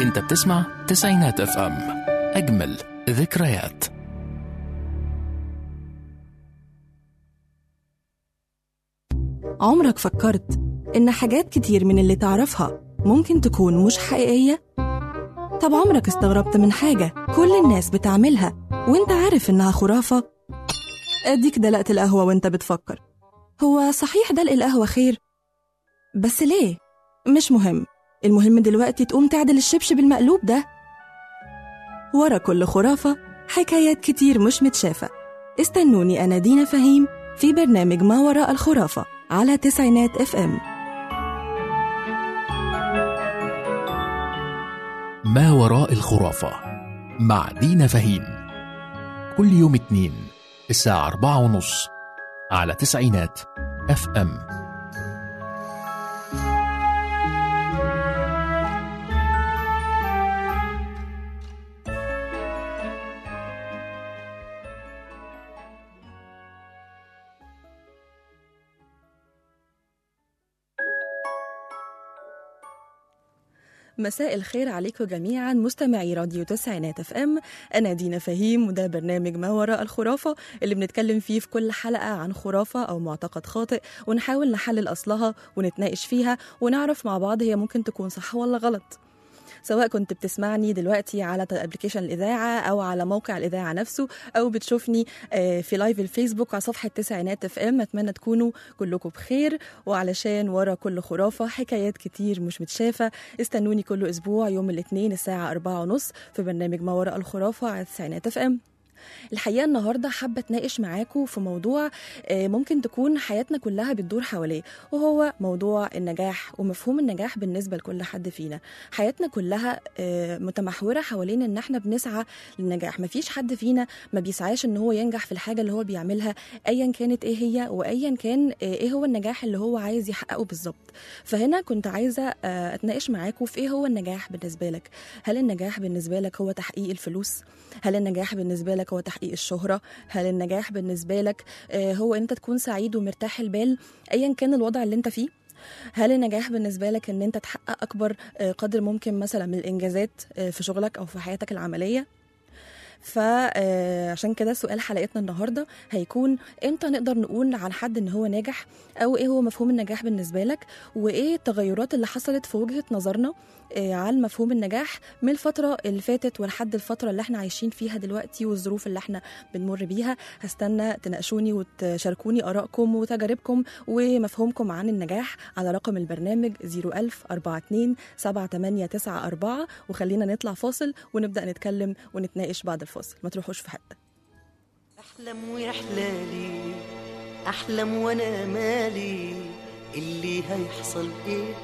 انت بتسمع تسعينات اف ام اجمل ذكريات عمرك فكرت إن حاجات كتير من اللي تعرفها ممكن تكون مش حقيقية؟ طب عمرك استغربت من حاجة كل الناس بتعملها وانت عارف إنها خرافة؟ أديك دلقت القهوة وانت بتفكر هو صحيح دلق القهوة خير؟ بس ليه؟ مش مهم المهم دلوقتي تقوم تعدل الشبشب المقلوب ده ورا كل خرافة حكايات كتير مش متشافة استنوني أنا دينا فهيم في برنامج ما وراء الخرافة على تسعينات اف ام ما وراء الخرافة مع دينا فهيم كل يوم اتنين الساعة أربعة ونص على تسعينات اف ام مساء الخير عليكم جميعا مستمعي راديو تسعينات اف ام انا دينا فهيم وده برنامج ما وراء الخرافه اللي بنتكلم فيه في كل حلقه عن خرافه او معتقد خاطئ ونحاول نحلل اصلها ونتناقش فيها ونعرف مع بعض هي ممكن تكون صح ولا غلط سواء كنت بتسمعني دلوقتي على ابلكيشن الاذاعه او على موقع الاذاعه نفسه او بتشوفني آه، في لايف الفيسبوك على صفحه تسعينات اف ام اتمنى تكونوا كلكم بخير وعلشان ورا كل خرافه حكايات كتير مش متشافه استنوني كل اسبوع يوم الاثنين الساعه أربعة ونص في برنامج ما وراء الخرافه على تسعينات اف ام الحقيقه النهارده حابه اتناقش معاكم في موضوع آه، ممكن تكون حياتنا كلها بتدور حواليه وهو موضوع النجاح ومفهوم النجاح بالنسبه لكل حد فينا حياتنا كلها آه، متمحوره حوالين ان احنا بنسعى للنجاح مفيش حد فينا ما بيسعاش ان هو ينجح في الحاجه اللي هو بيعملها ايا كانت ايه هي وايا كان آه، ايه هو النجاح اللي هو عايز يحققه بالظبط فهنا كنت عايزه آه، اتناقش معاكم في ايه هو النجاح بالنسبه لك هل النجاح بالنسبه لك هو تحقيق الفلوس هل النجاح بالنسبه لك هو تحقيق الشهره هل النجاح بالنسبه لك آه، هو انت تكون سعيد ومرتاح البال ايا كان الوضع اللي انت فيه هل النجاح بالنسبه لك ان انت تحقق اكبر آه، قدر ممكن مثلا من الانجازات آه، في شغلك او في حياتك العمليه فعشان كده سؤال حلقتنا النهارده هيكون امتى نقدر نقول عن حد ان هو ناجح او ايه هو مفهوم النجاح بالنسبه لك وايه التغيرات اللي حصلت في وجهه نظرنا آه، عن مفهوم النجاح من الفتره اللي فاتت ولحد الفتره اللي احنا عايشين فيها دلوقتي والظروف اللي احنا بنمر بيها هستنى تناقشوني وتشاركوني ارائكم وتجاربكم ومفهومكم عن النجاح على رقم البرنامج 01000 42 7894 وخلينا نطلع فاصل ونبدا نتكلم ونتناقش بعد الفاصل ما تروحوش في حته احلم ويا حلالي احلم وانا مالي اللي هيحصل ايه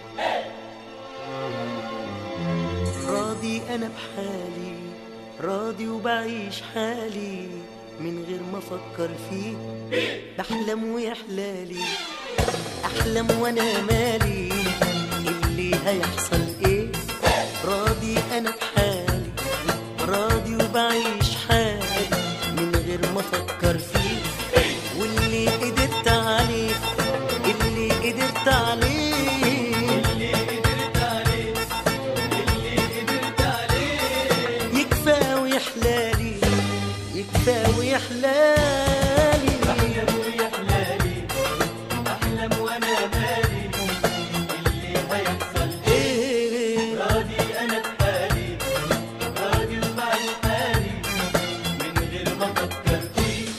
راضي انا بحالي راضي وبعيش حالي من غير ما افكر فيه بحلم ويا حلالي احلم وانا مالي اللي هيحصل ايه راضي انا بحالي راضي وبعيش حالي من غير ما افكر فيه واللي قدرت عليه اللي قدرت عليه يكفى ويحلالي يكفى ويحلالي احلم ويحلالي احلم وانا مالي اللي هيحصل ايه راضي انا بحالي راضي وبعيش حالي من غير ما افكر فيه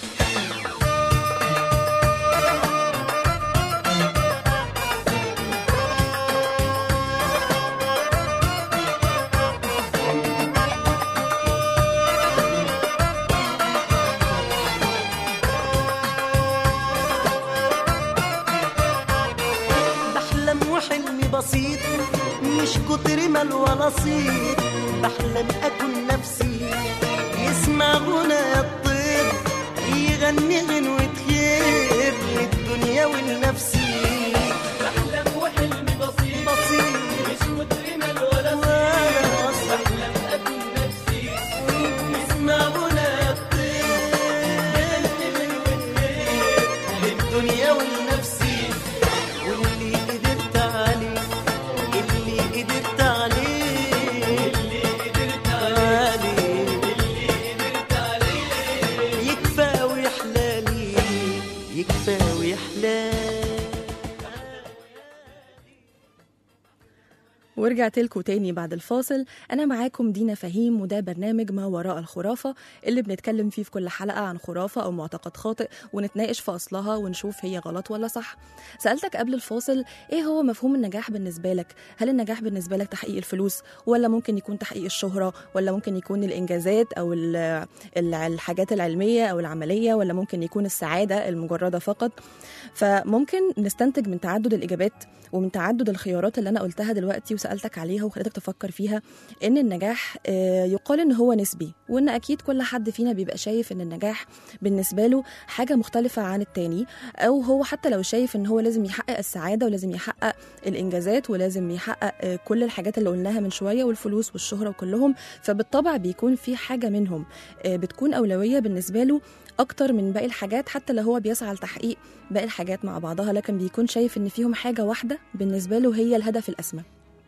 بحلم وحلمي بسيط مش كتر مال ولا صيت بحلم اكون نفسي يسمع غنى الطير يغني غنوة خير للدنيا ولنفسي بحلم وحلمي بسيط بسيط مش كتر مال ولا صيت بحلم اكون نفسي يسمع غنى الطير غنوة خير للدنيا ولنفسي واللي قدرت عليه اللي قدرت عليه اللي ورجعت لكم تاني بعد الفاصل أنا معاكم دينا فهيم وده برنامج ما وراء الخرافة اللي بنتكلم فيه في كل حلقة عن خرافة أو معتقد خاطئ ونتناقش في أصلها ونشوف هي غلط ولا صح سألتك قبل الفاصل إيه هو مفهوم النجاح بالنسبة لك هل النجاح بالنسبة لك تحقيق الفلوس ولا ممكن يكون تحقيق الشهرة ولا ممكن يكون الإنجازات أو ال- ال- الحاجات العلمية أو العملية ولا ممكن يكون السعادة المجردة فقط فممكن نستنتج من تعدد الإجابات ومن تعدد الخيارات اللي أنا قلتها دلوقتي وسألتك عليها وخليتك تفكر فيها إن النجاح آه، يقال إن هو نسبي وإن أكيد كل حد فينا بيبقى شايف إن النجاح بالنسبة له حاجة مختلفة عن التاني أو هو حتى لو شايف إن هو لازم يحقق السعادة ولازم يحقق الإنجازات ولازم يحقق آه، كل الحاجات اللي قلناها من شوية والفلوس والشهرة وكلهم فبالطبع بيكون في حاجة منهم آه، بتكون أولوية بالنسبة له أكتر من باقي الحاجات حتى لو هو بيسعى لتحقيق باقي الحاجات مع بعضها لكن بيكون شايف إن فيهم حاجة واحدة بالنسبة له هي الهدف الأسمى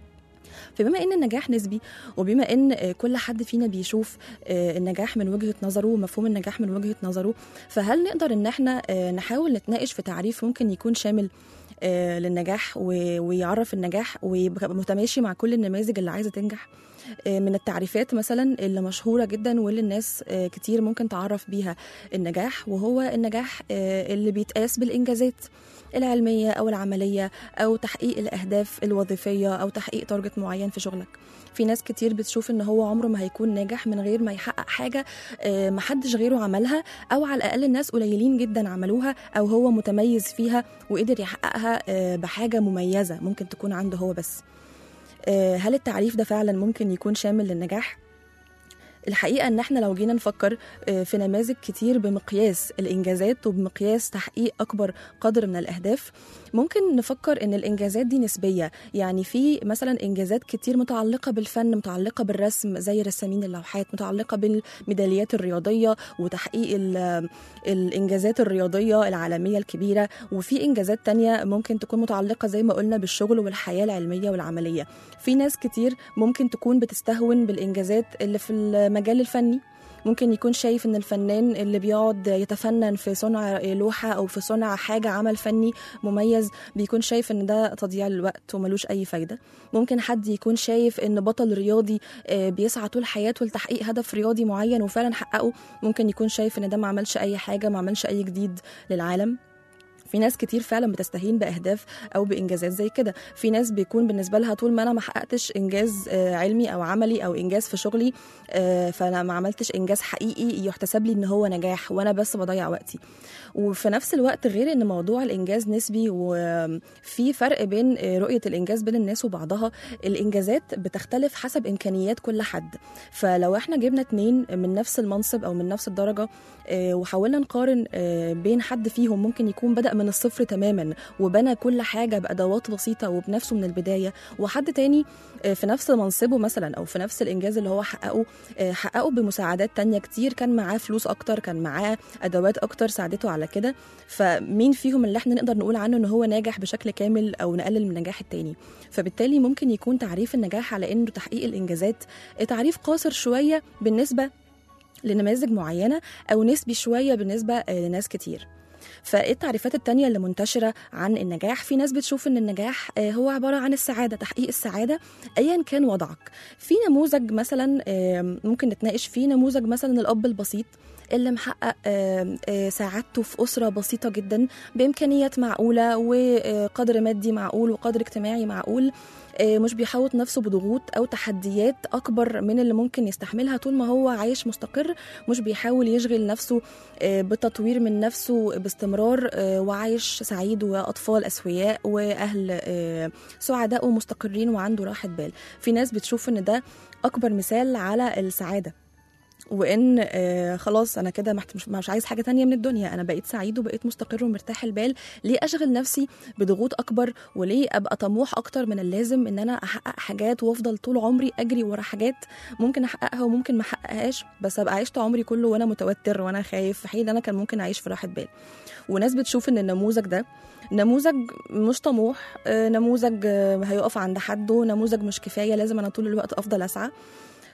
فبما ان النجاح نسبي وبما ان آه، كل حد فينا بيشوف آه، النجاح من وجهه نظره ومفهوم النجاح من وجهه نظره فهل نقدر ان احنا آه، نحاول نتناقش في تعريف ممكن يكون شامل آه، للنجاح و- ويعرف النجاح ويبقى متماشي مع كل النماذج اللي عايزه تنجح آه، من التعريفات مثلا اللي مشهوره جدا واللي الناس آه، كتير ممكن تعرف بيها النجاح وهو النجاح آه، اللي بيتقاس بالانجازات العلميه او العمليه او تحقيق الاهداف الوظيفيه او تحقيق تارجت معين في شغلك في ناس كتير بتشوف ان هو عمره ما هيكون ناجح من غير ما يحقق حاجه آه، محدش غيره عملها او على الاقل الناس قليلين جدا عملوها او هو متميز فيها وقدر يحققها آه، بحاجه مميزه ممكن تكون عنده هو بس آه، هل التعريف ده فعلا ممكن يكون شامل للنجاح الحقيقه ان احنا لو جينا نفكر آه، في نماذج كتير بمقياس الانجازات وبمقياس تحقيق اكبر قدر من الاهداف ممكن نفكر ان الانجازات دي نسبيه يعني في مثلا انجازات كتير متعلقه بالفن متعلقه بالرسم زي رسامين اللوحات متعلقه بالميداليات الرياضيه وتحقيق ال- الانجازات الرياضيه العالميه الكبيره وفي انجازات تانية ممكن تكون متعلقه زي ما قلنا بالشغل والحياه العلميه والعمليه في ناس كتير ممكن تكون بتستهون بالانجازات اللي في المجال الفني ممكن يكون شايف ان الفنان اللي بيقعد يتفنن في صنع لوحه او في صنع حاجه عمل فني مميز بيكون شايف ان ده تضييع للوقت وملوش اي فايده ممكن حد يكون شايف ان بطل رياضي آه، بيسعى طول حياته لتحقيق هدف رياضي معين وفعلا حققه ممكن يكون شايف ان ده ما عملش اي حاجه ما عملش اي جديد للعالم في ناس كتير فعلا بتستهين باهداف او بانجازات زي كده في ناس بيكون بالنسبه لها طول ما انا ما حققتش انجاز آه، علمي او عملي او انجاز في شغلي آه، فانا ما عملتش انجاز حقيقي يحتسب لي ان هو نجاح وانا بس بضيع وقتي وفي نفس الوقت غير ان موضوع الانجاز نسبي وفي فرق بين آه، رؤيه الانجاز بين الناس وبعضها الانجازات بتختلف حسب امكانيات كل حد فلو احنا جبنا اتنين من نفس المنصب او من نفس الدرجه آه، وحاولنا نقارن آه، بين حد فيهم ممكن يكون بدأ من الصفر تماما وبنى كل حاجة بأدوات بسيطة وبنفسه من البداية وحد تاني آه، في نفس منصبه مثلا أو في نفس الإنجاز اللي هو حققه آه، حققه بمساعدات تانية كتير كان معاه فلوس أكتر كان معاه أدوات أكتر ساعدته على كده فمين فيهم اللي احنا نقدر نقول عنه إن هو ناجح بشكل كامل أو نقلل من نجاح التاني فبالتالي ممكن يكون تعريف النجاح على إنه تحقيق الإنجازات آه، تعريف قاصر شوية بالنسبة لنماذج معينة أو نسبي شوية بالنسبة آه، لناس كتير فايه التعريفات التانية اللي منتشرة عن النجاح في ناس بتشوف ان النجاح آه، هو عبارة عن السعادة تحقيق السعادة ايا كان وضعك في نموذج مثلا آه، ممكن نتناقش فيه نموذج مثلا الاب البسيط اللي محقق آه، آه، سعادته في أسرة بسيطة جدا بإمكانيات معقولة وقدر مادي معقول وقدر اجتماعي معقول آه، مش بيحوط نفسه بضغوط أو تحديات أكبر من اللي ممكن يستحملها طول ما هو عايش مستقر مش بيحاول يشغل نفسه آه، بتطوير من نفسه باستمرار آه، وعايش سعيد وأطفال أسوياء وأهل آه، سعداء ومستقرين وعنده راحة بال في ناس بتشوف إن ده أكبر مثال على السعادة وان آه خلاص انا كده محت- مش, مش عايز حاجه تانية من الدنيا انا بقيت سعيد وبقيت مستقر ومرتاح البال ليه اشغل نفسي بضغوط اكبر وليه ابقى طموح اكتر من اللازم ان انا احقق حاجات وافضل طول عمري اجري ورا حاجات ممكن احققها وممكن ما احققهاش بس ابقى عشت عمري كله وانا متوتر وانا خايف في حين انا كان ممكن اعيش في راحه بال وناس بتشوف ان النموذج ده نموذج مش طموح آه، نموذج آه، هيقف عند حده نموذج مش كفايه لازم انا طول الوقت افضل اسعى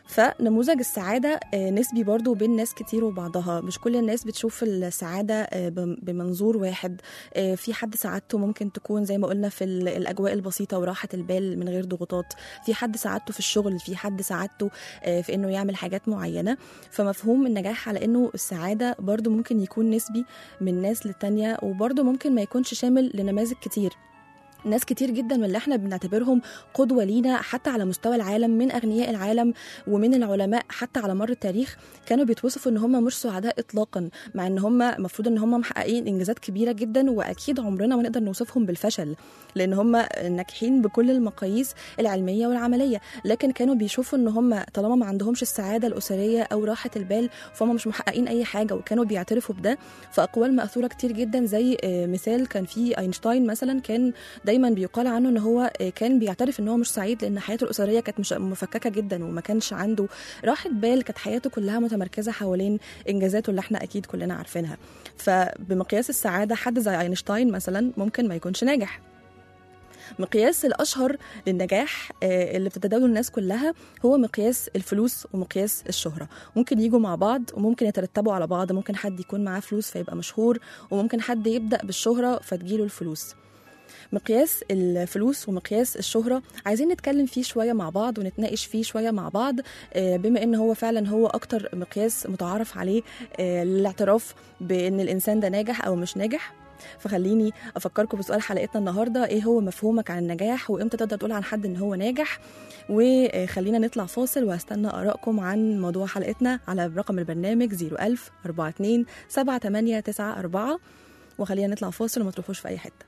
فنموذج السعادة آه، نسبي برضو بين ناس كتير وبعضها مش كل الناس بتشوف السعادة آه، بم- بمنظور واحد آه، في حد سعادته ممكن تكون زي ما قلنا في ال- الأجواء البسيطة وراحة البال من غير ضغوطات في حد سعادته في الشغل في حد سعادته آه، في إنه يعمل حاجات معينة فمفهوم النجاح على إنه السعادة برضو ممكن يكون نسبي من ناس للتانية وبرضو ممكن ما يكونش شامل لنماذج كتير ناس كتير جدا من اللي احنا بنعتبرهم قدوة لينا حتى على مستوى العالم من أغنياء العالم ومن العلماء حتى على مر التاريخ كانوا بيتوصفوا ان هم مش سعداء اطلاقا مع ان هم المفروض ان هم محققين انجازات كبيره جدا واكيد عمرنا ما نقدر نوصفهم بالفشل لان هم ناجحين بكل المقاييس العلميه والعمليه لكن كانوا بيشوفوا ان هم طالما ما عندهمش السعاده الاسريه او راحه البال فهم مش محققين اي حاجه وكانوا بيعترفوا بده في اقوال ماثوره كتير جدا زي آه، مثال كان في اينشتاين مثلا كان دايما بيقال عنه ان هو آه، كان بيعترف ان هو مش سعيد لان حياته الاسريه كانت مش مفككه جدا وما كانش عنده راحه بال كانت حياته كلها متمركزه حوالين انجازاته اللي احنا اكيد كلنا عارفينها فبمقياس السعاده حد زي اينشتاين مثلا ممكن ما يكونش ناجح مقياس الاشهر للنجاح آه، اللي بتتداوله الناس كلها هو مقياس الفلوس ومقياس الشهره ممكن يجوا مع بعض وممكن يترتبوا على بعض ممكن حد يكون معاه فلوس فيبقى مشهور وممكن حد يبدا بالشهره فتجيله الفلوس مقياس الفلوس ومقياس الشهرة عايزين نتكلم فيه شوية مع بعض ونتناقش فيه شوية مع بعض آه، بما ان هو فعلا هو اكتر مقياس متعارف عليه آه، للاعتراف بان الانسان ده ناجح او مش ناجح فخليني افكركم بسؤال حلقتنا النهارده ايه هو مفهومك عن النجاح وامتى تقدر تقول عن حد ان هو ناجح وخلينا نطلع فاصل وهستنى ارائكم عن موضوع حلقتنا على رقم البرنامج 01000 42 7894 وخلينا نطلع فاصل وما تروحوش في اي حته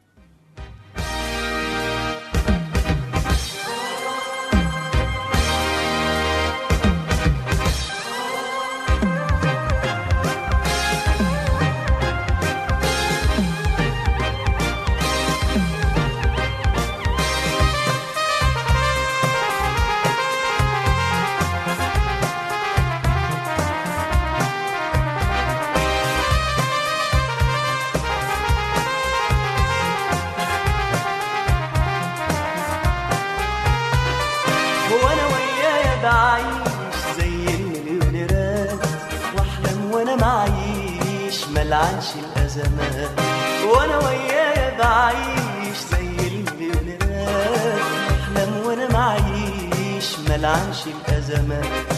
هو انا ويايا بعيش زي المليونيرات واحلم وانا معيش ملعنش الازمات وانا ويايا بعيش زي المليونيرات واحلم وانا معيش ملعنش الازمات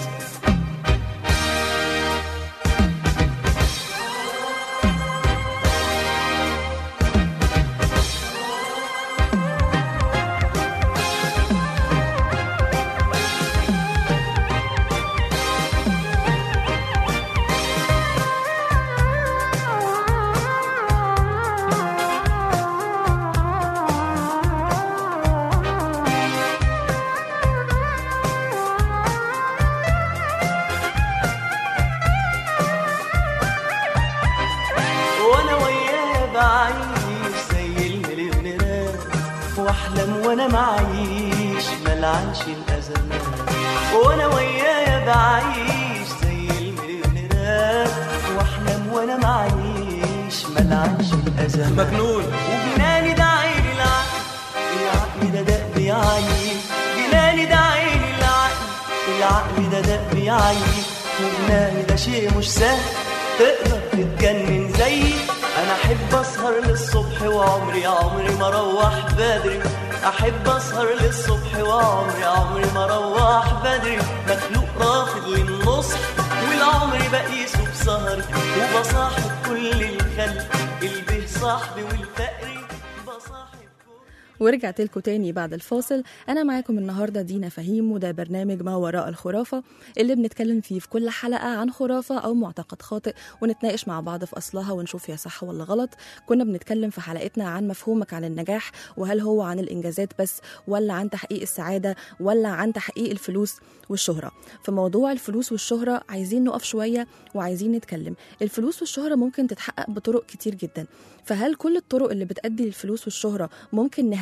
وانا وياه بعيش زي المليونيرات واحلم وانا معيش ملعنش الازمات وانا وياه بعيش زي المليونيرات واحلم وانا معيش ملعنش الازمات مجنون وجناني ده عين العقل العقل ده دق بيعيي جناني ده عين العقل العقل ده دق بيعيي وجناني ده شيء مش سهل تقدر تتجنن زيي انا احب اسهر للصبح وعمري عمري ما اروح بدري احب اسهر للصبح وعمري عمري ما اروح بدري مخلوق رافض للنصح والعمر بقيسه بسهري وبصاحب كل الخلق البه صاحبي والفقري بصاحب كل ورجعت لكم تاني بعد الفاصل انا معاكم النهارده دينا فهيم وده برنامج ما وراء الخرافه اللي بنتكلم فيه في كل حلقه عن خرافه او معتقد خاطئ ونتناقش مع بعض في اصلها ونشوف هي صح ولا غلط كنا بنتكلم في حلقتنا عن مفهومك عن النجاح وهل هو عن الانجازات بس ولا عن تحقيق السعاده ولا عن تحقيق الفلوس والشهره في موضوع الفلوس والشهره عايزين نقف شويه وعايزين نتكلم الفلوس والشهره ممكن تتحقق بطرق كتير جدا فهل كل الطرق اللي بتأدي للفلوس والشهره ممكن نهايتها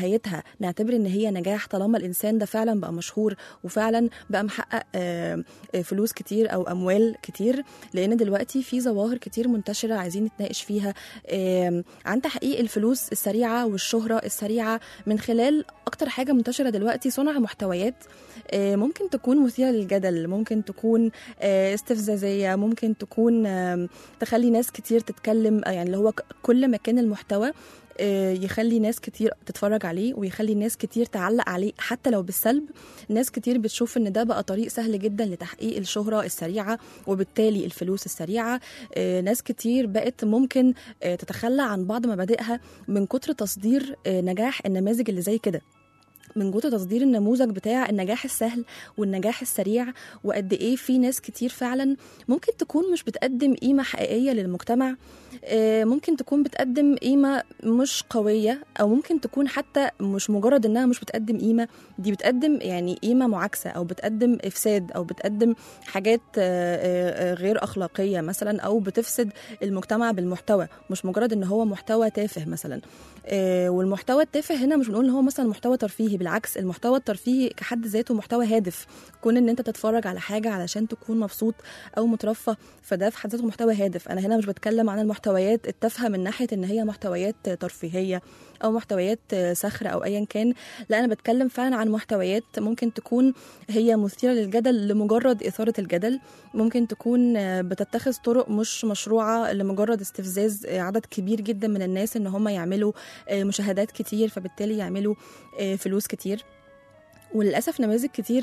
نهايتها نعتبر ان هي نجاح طالما الانسان ده فعلا بقى مشهور وفعلا بقى محقق آه، آه، فلوس كتير او اموال كتير لان دلوقتي في ظواهر كتير منتشره عايزين نتناقش فيها آم، عن تحقيق الفلوس السريعه والشهره السريعه من خلال اكتر حاجه منتشره دلوقتي صنع محتويات آه، ممكن تكون مثيره للجدل ممكن تكون آه، استفزازيه ممكن تكون آم، تخلي ناس كتير تتكلم آه، يعني اللي هو ك- كل ما كان المحتوى آه، يخلي ناس كتير تتفرج عليه ويخلي ناس كتير تعلق عليه حتى لو بالسلب ناس كتير بتشوف ان ده بقى طريق سهل جدا لتحقيق الشهرة السريعة وبالتالي الفلوس السريعة آه، ناس كتير بقت ممكن آه، تتخلى عن بعض مبادئها من كتر تصدير آه، نجاح النماذج اللي زي كده من كتر تصدير النموذج بتاع النجاح السهل والنجاح السريع وقد ايه في ناس كتير فعلا ممكن تكون مش بتقدم قيمه حقيقيه للمجتمع آه، ممكن تكون بتقدم قيمه مش قويه او ممكن تكون حتى مش مجرد انها مش بتقدم قيمه دي بتقدم يعني قيمه معاكسه او بتقدم افساد او بتقدم حاجات آه، آه، آه، غير اخلاقيه مثلا او بتفسد المجتمع بالمحتوى مش مجرد ان هو محتوى تافه مثلا آه، والمحتوى التافه هنا مش بنقول ان هو مثلا محتوى ترفيهي بالعكس المحتوى الترفيهي كحد ذاته محتوى هادف كون ان انت تتفرج على حاجه علشان تكون مبسوط او مترفه فده في حد ذاته محتوى هادف انا هنا مش بتكلم عن المحتويات التافهه من ناحيه ان هي محتويات ترفيهيه او محتويات صخره او ايا كان لا انا بتكلم فعلا عن محتويات ممكن تكون هي مثيره للجدل لمجرد اثاره الجدل ممكن تكون بتتخذ طرق مش مشروعه لمجرد استفزاز عدد كبير جدا من الناس ان هم يعملوا مشاهدات كتير فبالتالي يعملوا فلوس كتير وللاسف نماذج كتير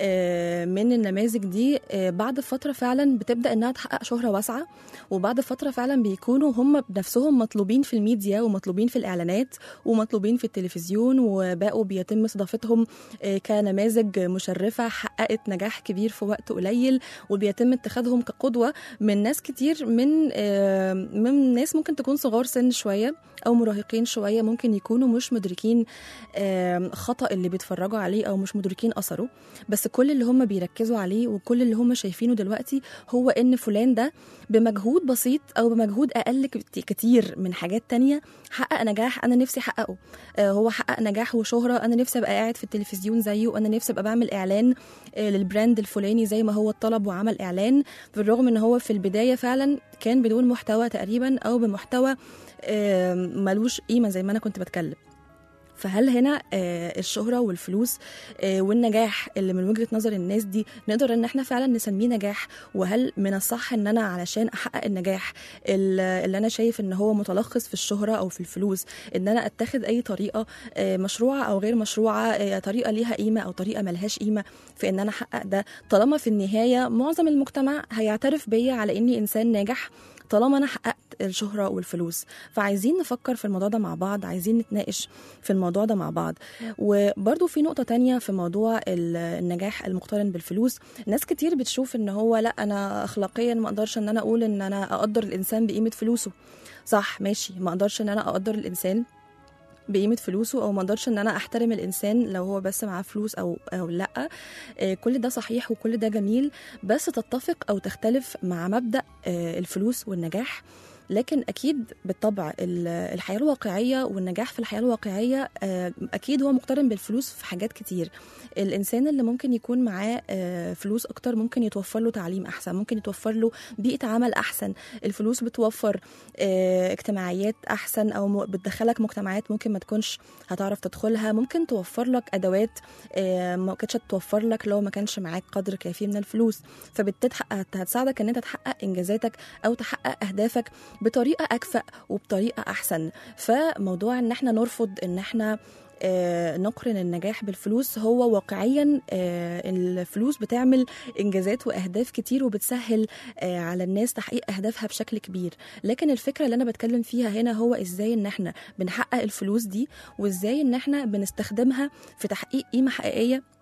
آه، من النماذج دي آه، بعد فتره فعلا بتبدا انها تحقق شهره واسعه وبعد فتره فعلا بيكونوا هم بنفسهم مطلوبين في الميديا ومطلوبين في الاعلانات ومطلوبين في التلفزيون وبقوا بيتم استضافتهم آه، كنماذج مشرفه حققت نجاح كبير في وقت قليل وبيتم اتخاذهم كقدوه من ناس كتير من آه، من ناس ممكن تكون صغار سن شويه او مراهقين شويه ممكن يكونوا مش مدركين آم، خطأ اللي بيتفرجوا عليه او مش مدركين اثره بس كل اللي هم بيركزوا عليه وكل اللي هم شايفينه دلوقتي هو ان فلان ده بمجهود بسيط او بمجهود اقل كت- كتير من حاجات تانية حقق نجاح انا نفسي احققه آه، هو حقق نجاح وشهرة انا نفسي ابقى قاعد في التلفزيون زيه وانا نفسي ابقى بعمل اعلان آه، للبراند الفلاني زي ما هو طلب وعمل اعلان بالرغم ان هو في البداية فعلا كان بدون محتوى تقريبا او بمحتوى آه، ملوش قيمة زي ما انا كنت بتكلم فهل هنا آه، الشهرة والفلوس آه، والنجاح اللي من وجهة نظر الناس دي نقدر ان احنا فعلا نسميه نجاح وهل من الصح ان انا علشان احقق النجاح ال- اللي انا شايف ان هو متلخص في الشهرة او في الفلوس ان انا اتخذ اي طريقة آه، مشروعة او غير مشروعة آه، طريقة ليها قيمة او طريقة ملهاش قيمة في ان انا احقق ده طالما في النهاية معظم المجتمع هيعترف بيا على اني انسان ناجح طالما انا حققت الشهرة والفلوس فعايزين نفكر في الموضوع ده مع بعض عايزين نتناقش في الموضوع ده مع بعض وبرضو في نقطة تانية في موضوع ال- النجاح المقترن بالفلوس ناس كتير بتشوف ان هو لا انا اخلاقيا ما اقدرش ان انا اقول ان انا اقدر الانسان بقيمة فلوسه صح ماشي ما اقدرش ان انا اقدر الانسان بقيمة فلوسه أو ما أقدرش إن أنا أحترم الإنسان لو هو بس معاه فلوس أو أو لأ آه، كل ده صحيح وكل ده جميل بس تتفق أو تختلف مع مبدأ آه، الفلوس والنجاح لكن اكيد بالطبع ال- الحياه الواقعيه والنجاح في الحياه الواقعيه آه، اكيد هو مقترن بالفلوس في حاجات كتير الانسان اللي ممكن يكون معاه آه، فلوس اكتر ممكن يتوفر له تعليم احسن ممكن يتوفر له بيئه عمل احسن الفلوس بتوفر آه، اجتماعيات احسن او م- بتدخلك مجتمعات ممكن ما تكونش هتعرف تدخلها ممكن توفر لك ادوات آه، ما كانتش هتوفر لك لو ما كانش معاك قدر كافي من الفلوس فبالتالي هت- هتساعدك ان انت تحقق انجازاتك او تحقق اهدافك بطريقه اكفأ وبطريقه احسن فموضوع ان احنا نرفض ان احنا آه، نقرن النجاح بالفلوس هو واقعيا آه، الفلوس بتعمل انجازات واهداف كتير وبتسهل آه، على الناس تحقيق اهدافها بشكل كبير لكن الفكره اللي انا بتكلم فيها هنا هو ازاي ان احنا بنحقق الفلوس دي وازاي ان احنا بنستخدمها في تحقيق قيمه حقيقيه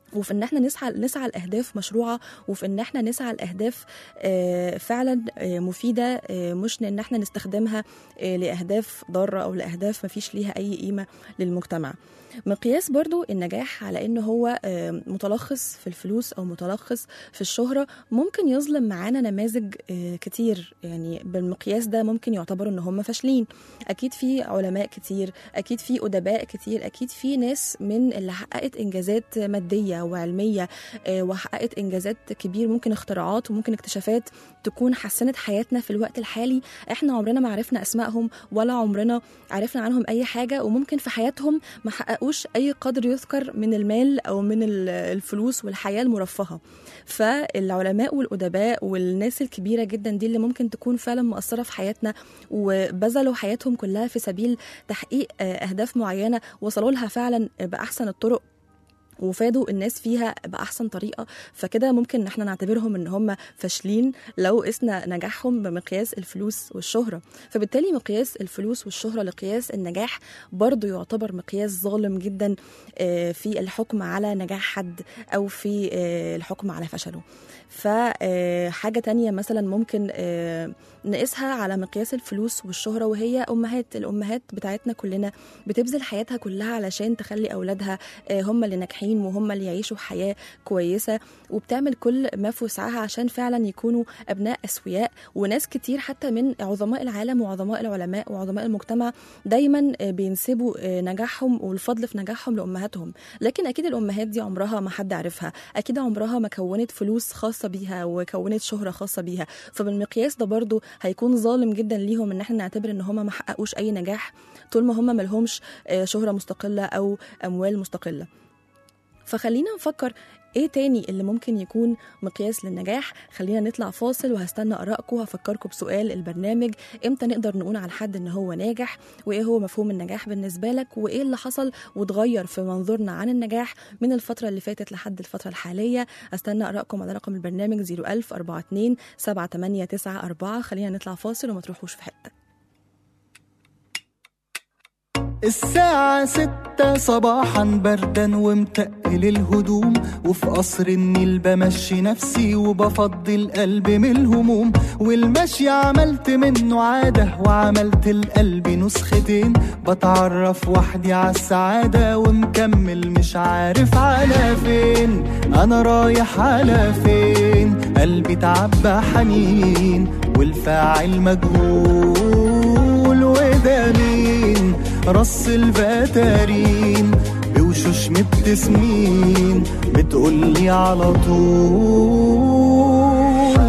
وفي ان احنا نسعى نسعى لاهداف مشروعه وفي ان احنا نسعى لاهداف آه، فعلا آه، مفيده آه، مش ان احنا نستخدمها آه، لاهداف ضاره او لاهداف ما فيش ليها اي قيمه للمجتمع مقياس برضو النجاح على انه هو آه، متلخص في الفلوس او متلخص في الشهره ممكن يظلم معانا نماذج آه، كتير يعني بالمقياس ده ممكن يعتبروا ان هم فاشلين اكيد في علماء كتير اكيد في ادباء كتير اكيد في ناس من اللي حققت انجازات ماديه وعلميه آه، وحققت انجازات كبير ممكن اختراعات وممكن اكتشافات تكون حسنت حياتنا في الوقت الحالي احنا عمرنا ما عرفنا اسمائهم ولا عمرنا عرفنا عنهم اي حاجه وممكن في حياتهم ما حققوش اي قدر يذكر من المال او من ال- الفلوس والحياه المرفهه فالعلماء والادباء والناس الكبيره جدا دي اللي ممكن تكون فعلا مؤثره في حياتنا وبذلوا حياتهم كلها في سبيل تحقيق آه، اهداف معينه وصلوا لها فعلا باحسن الطرق وفادوا الناس فيها باحسن طريقه فكده ممكن ان احنا نعتبرهم ان هم فاشلين لو قسنا نجاحهم بمقياس الفلوس والشهره فبالتالي مقياس الفلوس والشهره لقياس النجاح برضو يعتبر مقياس ظالم جدا آه، في الحكم على نجاح حد او في آه، الحكم على فشله فحاجة تانية مثلا ممكن آه، نقيسها على مقياس الفلوس والشهرة وهي أمهات الأمهات بتاعتنا كلنا بتبذل حياتها كلها علشان تخلي أولادها آه، هم اللي ناجحين وهم اللي يعيشوا حياة كويسة وبتعمل كل ما في وسعها عشان فعلا يكونوا أبناء أسوياء وناس كتير حتى من عظماء العالم وعظماء العلماء وعظماء المجتمع دايما آه، بينسبوا آه، نجاحهم والفضل في نجاحهم لأمهاتهم لكن أكيد الأمهات دي عمرها ما حد عرفها أكيد عمرها ما كونت فلوس خاصة بيها وكونت شهرة خاصة بيها فبالمقياس ده برضو هيكون ظالم جدا ليهم ان احنا نعتبر ان هم ما حققوش اي نجاح طول ما هم ملهمش آه، شهرة مستقلة او اموال مستقلة فخلينا نفكر ايه تاني اللي ممكن يكون مقياس للنجاح خلينا نطلع فاصل وهستنى ارائكم هفكركم بسؤال البرنامج امتى نقدر نقول على حد ان هو ناجح وايه هو مفهوم النجاح بالنسبه لك وايه اللي حصل واتغير في منظورنا عن النجاح من الفتره اللي فاتت لحد الفتره الحاليه استنى ارائكم على رقم البرنامج 01000 42 7894 خلينا نطلع فاصل وما تروحوش في حته الساعة ستة صباحا بردا ومتقل الهدوم وفي قصر النيل بمشي نفسي وبفضي القلب من الهموم والمشي عملت منه عادة وعملت القلب نسختين بتعرف وحدي على السعادة ومكمل مش عارف على فين أنا رايح على فين قلبي تعبى حنين والفاعل مجهول وده مين رص الفتارين بوشوش مبتسمين بتقولي على طول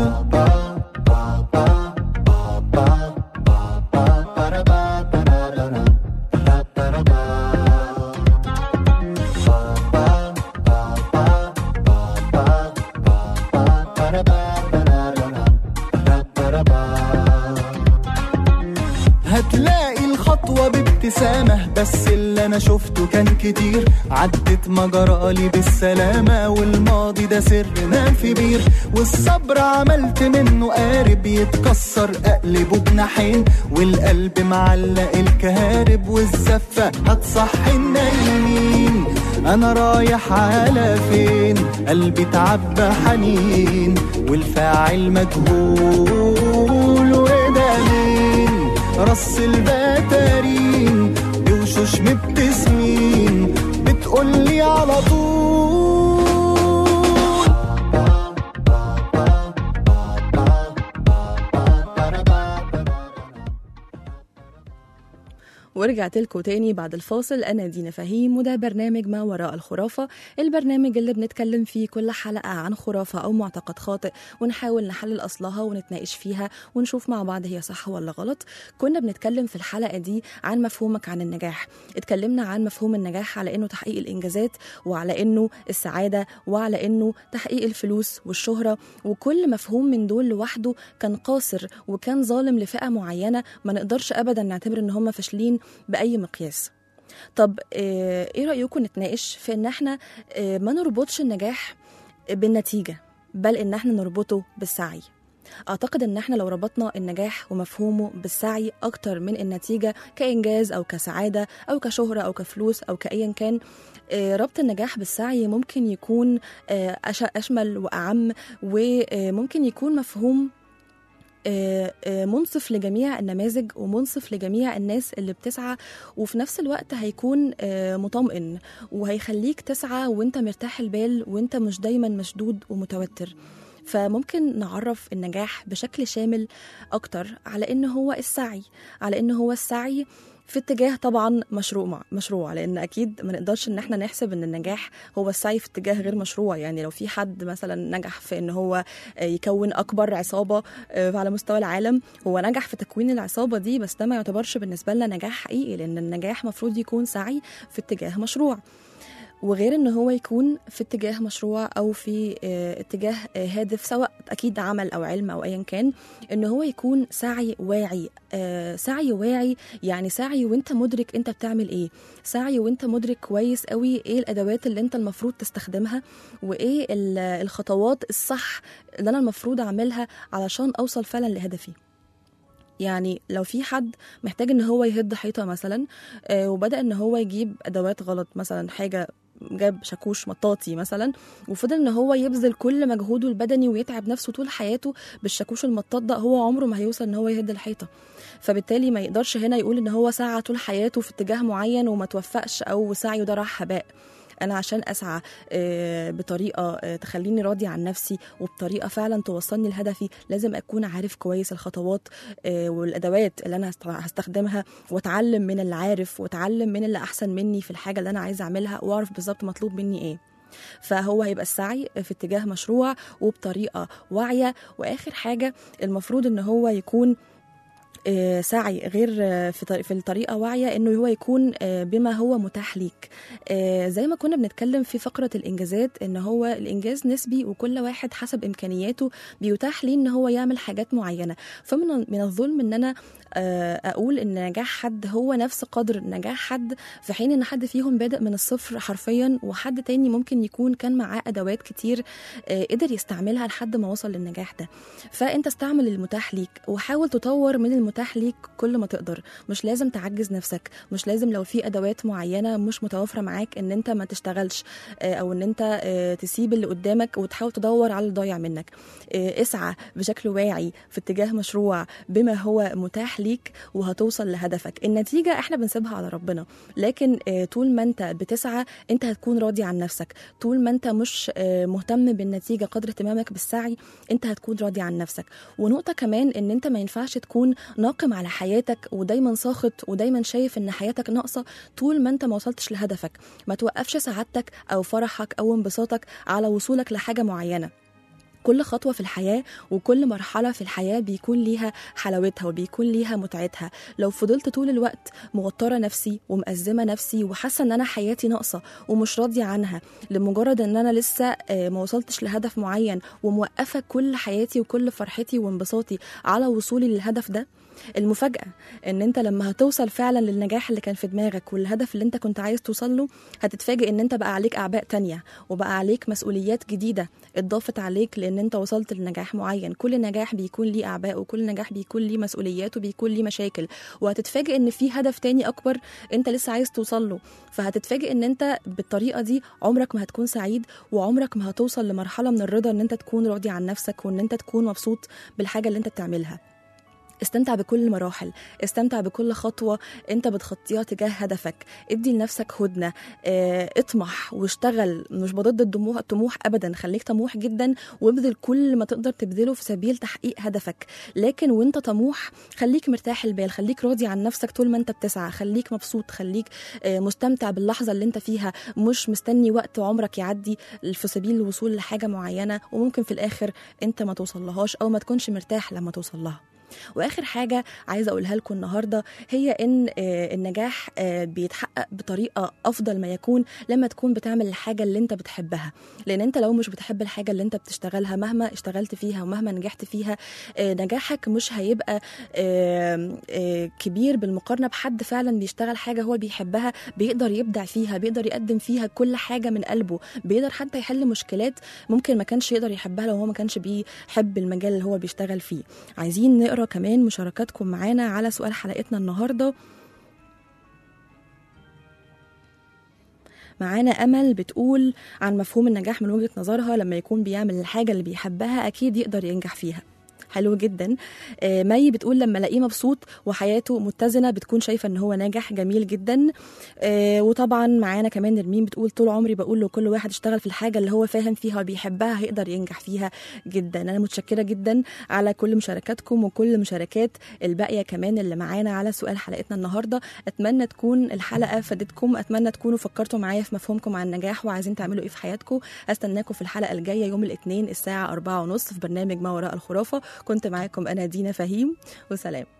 هتلاقي الخطوة بابتسامة بس اللي أنا شفته كان كتير عدت مجرالي بالسلامة والماضي ده سر نام في بير والصبر عملت منه قارب يتكسر أقلبه بناحين والقلب معلق الكهارب والزفة هتصحي النايمين أنا رايح على فين قلبي تعبى حنين والفاعل مجهول وده مين رص البتارين بوشوش مبتسمين بتقولي على طول ورجعت لكم تاني بعد الفاصل أنا دينا فهيم وده برنامج ما وراء الخرافة البرنامج اللي بنتكلم فيه كل حلقة عن خرافة أو معتقد خاطئ ونحاول نحلل أصلها ونتناقش فيها ونشوف مع بعض هي صح ولا غلط كنا بنتكلم في الحلقة دي عن مفهومك عن النجاح اتكلمنا عن مفهوم النجاح على إنه تحقيق الإنجازات وعلى إنه السعادة وعلى إنه تحقيق الفلوس والشهرة وكل مفهوم من دول لوحده كان قاصر وكان ظالم لفئة معينة ما نقدرش أبدا نعتبر إن هم فاشلين بأي مقياس طب آه، ايه رأيكم نتناقش في ان احنا آه، ما نربطش النجاح بالنتيجة بل ان احنا نربطه بالسعي اعتقد ان احنا لو ربطنا النجاح ومفهومه بالسعي اكتر من النتيجه كانجاز او كسعاده او كشهره او كفلوس او كايا كان آه، ربط النجاح بالسعي ممكن يكون آه، أش- اشمل واعم وممكن يكون مفهوم آه، آه، منصف لجميع النماذج ومنصف لجميع الناس اللي بتسعى وفي نفس الوقت هيكون آه، مطمئن وهيخليك تسعى وانت مرتاح البال وانت مش دايما مشدود ومتوتر فممكن نعرف النجاح بشكل شامل اكتر على ان هو السعي على ان هو السعي في اتجاه طبعا مشروع مشروع لان اكيد ما نقدرش ان احنا نحسب ان النجاح هو السعي في اتجاه غير مشروع يعني لو في حد مثلا نجح في ان هو آه، يكون اكبر عصابه آه، على مستوى العالم هو نجح في تكوين العصابه دي بس ده ما يعتبرش بالنسبه لنا نجاح حقيقي لان النجاح مفروض يكون سعي في اتجاه مشروع وغير ان هو يكون في اتجاه مشروع او في آه، اتجاه آه، هادف سواء اكيد عمل او علم او ايا كان ان هو يكون سعي واعي آه، سعي واعي يعني سعي وانت مدرك انت بتعمل ايه سعي وانت مدرك كويس قوي ايه الادوات اللي انت المفروض تستخدمها وايه ال- الخطوات الصح اللي انا المفروض اعملها علشان اوصل فعلا لهدفي يعني لو في حد محتاج ان هو يهد حيطه مثلا آه، وبدا ان هو يجيب ادوات غلط مثلا حاجه جاب شاكوش مطاطي مثلا وفضل ان هو يبذل كل مجهوده البدني ويتعب نفسه طول حياته بالشاكوش المطاط ده هو عمره ما هيوصل ان هو يهد الحيطه فبالتالي ما يقدرش هنا يقول ان هو سعى طول حياته في اتجاه معين وما توفقش او سعيه ده راح هباء انا عشان اسعى آه، بطريقه آه، تخليني راضي عن نفسي وبطريقه فعلا توصلني لهدفي لازم اكون عارف كويس الخطوات آه، والادوات اللي انا هست- هستخدمها واتعلم من اللي عارف واتعلم من اللي احسن مني في الحاجه اللي انا عايزه اعملها واعرف بالظبط مطلوب مني ايه فهو هيبقى السعي في اتجاه مشروع وبطريقه واعيه واخر حاجه المفروض ان هو يكون آه، سعي غير آه، في طريق- في الطريقه واعيه انه هو يكون آه، بما هو متاح ليك آه، زي ما كنا بنتكلم في فقره الانجازات ان هو الانجاز نسبي وكل واحد حسب امكانياته بيتاح ليه ان هو يعمل حاجات معينه فمن من الظلم ان انا آه، اقول ان نجاح حد هو نفس قدر نجاح حد في حين ان حد فيهم بادئ من الصفر حرفيا وحد تاني ممكن يكون كان معاه ادوات كتير آه، قدر يستعملها لحد ما وصل للنجاح ده فانت استعمل المتاح ليك وحاول تطور من المتاح ليك كل ما تقدر مش لازم تعجز نفسك مش لازم لو في ادوات معينه مش متوافره معاك ان انت ما تشتغلش آه، او ان انت آه، تسيب اللي قدامك وتحاول تدور على اللي ضايع منك آه، اسعى بشكل واعي في اتجاه مشروع بما هو متاح ليك وهتوصل لهدفك النتيجه احنا بنسيبها على ربنا لكن آه، طول ما انت بتسعى انت هتكون راضي عن نفسك طول ما انت مش آه، مهتم بالنتيجه قدر اهتمامك بالسعي انت هتكون راضي عن نفسك ونقطه كمان ان انت ما ينفعش تكون ناقم على حياتك ودايما ساخط ودايما شايف ان حياتك ناقصه طول ما انت ما وصلتش لهدفك ما توقفش سعادتك او فرحك او انبساطك على وصولك لحاجه معينه كل خطوة في الحياة وكل مرحلة في الحياة بيكون ليها حلاوتها وبيكون ليها متعتها لو فضلت طول الوقت موترة نفسي ومأزمة نفسي وحاسة ان انا حياتي ناقصة ومش راضية عنها لمجرد ان انا لسه آه، ما وصلتش لهدف معين وموقفة كل حياتي وكل فرحتي وانبساطي على وصولي للهدف ده المفاجأة ان انت لما هتوصل فعلا للنجاح اللي كان في دماغك والهدف اللي انت كنت عايز توصل له هتتفاجئ ان انت بقى عليك اعباء تانية وبقى عليك مسؤوليات جديدة اتضافت عليك لان انت وصلت لنجاح معين كل نجاح بيكون ليه اعباء وكل نجاح بيكون ليه مسؤوليات وبيكون ليه مشاكل وهتتفاجئ ان في هدف تاني اكبر انت لسه عايز توصل له فهتتفاجئ ان انت بالطريقة دي عمرك ما هتكون سعيد وعمرك ما هتوصل لمرحلة من الرضا ان انت تكون راضي عن نفسك وان انت تكون مبسوط بالحاجة اللي انت بتعملها استمتع بكل المراحل استمتع بكل خطوة انت بتخطيها تجاه هدفك ادي لنفسك هدنة اه اطمح واشتغل مش بضد الطموح الطموح ابدا خليك طموح جدا وابذل كل ما تقدر تبذله في سبيل تحقيق هدفك لكن وانت طموح خليك مرتاح البال خليك راضي عن نفسك طول ما انت بتسعى خليك مبسوط خليك اه مستمتع باللحظة اللي انت فيها مش مستني وقت عمرك يعدي في سبيل الوصول لحاجة معينة وممكن في الاخر انت ما توصلهاش او ما تكونش مرتاح لما توصل لها واخر حاجه عايزه اقولها لكم النهارده هي ان آه، النجاح آه، بيتحقق بطريقه افضل ما يكون لما تكون بتعمل الحاجه اللي انت بتحبها لان انت لو مش بتحب الحاجه اللي انت بتشتغلها مهما اشتغلت فيها ومهما نجحت فيها آه، نجاحك مش هيبقى آه، آه، كبير بالمقارنه بحد فعلا بيشتغل حاجه هو بيحبها بيقدر يبدع فيها بيقدر يقدم فيها كل حاجه من قلبه بيقدر حتى يحل مشكلات ممكن ما كانش يقدر يحبها لو هو ما كانش بيحب المجال اللي هو بيشتغل فيه عايزين نقرا كمان مشاركاتكم معانا على سؤال حلقتنا النهارده معانا امل بتقول عن مفهوم النجاح من وجهه نظرها لما يكون بيعمل الحاجه اللي بيحبها اكيد يقدر ينجح فيها حلو جدا آه، مي بتقول لما الاقيه مبسوط وحياته متزنه بتكون شايفه ان هو ناجح جميل جدا آه، وطبعا معانا كمان نرمين بتقول طول عمري بقول له كل واحد اشتغل في الحاجه اللي هو فاهم فيها وبيحبها هيقدر ينجح فيها جدا انا متشكره جدا على كل مشاركاتكم وكل مشاركات الباقيه كمان اللي معانا على سؤال حلقتنا النهارده اتمنى تكون الحلقه فادتكم اتمنى تكونوا فكرتوا معايا في مفهومكم عن النجاح وعايزين تعملوا ايه في حياتكم استناكم في الحلقه الجايه يوم الاثنين الساعه 4:30 في برنامج ما وراء الخرافه كنت معاكم انا دينا فهيم وسلام